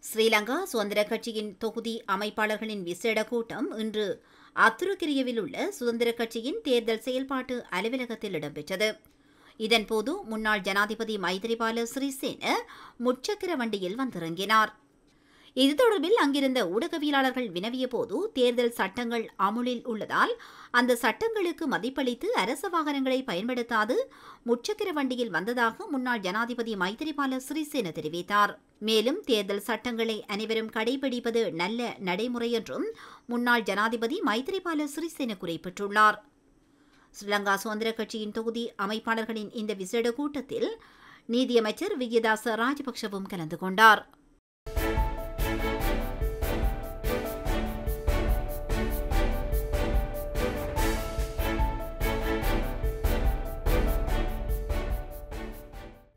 ஸ்ரீலங்கா சுதந்திர கட்சியின் தொகுதி அமைப்பாளர்களின் விசேட கூட்டம் இன்று அத்துருக்கிரியவில் உள்ள சுதந்திர கட்சியின் தேர்தல் செயல்பாட்டு அலுவலகத்தில் இடம்பெற்றது இதன்போது முன்னாள் ஜனாதிபதி மைத்ரிபால சிறிசேன முச்சக்கர வண்டியில் வந்திறங்கினார் இது தொடர்பில் அங்கிருந்த ஊடகவியலாளர்கள் வினவிய போது தேர்தல் சட்டங்கள் அமுலில் உள்ளதால் அந்த சட்டங்களுக்கு மதிப்பளித்து அரச வாகனங்களை பயன்படுத்தாது முச்சக்கர வண்டியில் வந்ததாக முன்னாள் ஜனாதிபதி மைத்திரிபால சிறிசேன தெரிவித்தார் மேலும் தேர்தல் சட்டங்களை அனைவரும் கடைபிடிப்பது நல்ல நடைமுறை என்றும் முன்னாள் ஜனாதிபதி மைத்திரிபால சிறிசேன குறிப்பிட்டுள்ளார் ஸ்ரீலங்கா சுதந்திர கட்சியின் தொகுதி அமைப்பாளர்களின் இந்த விசேட கூட்டத்தில் நீதியமைச்சர் விஜயதாச ராஜபக்சவும் கலந்து கொண்டார்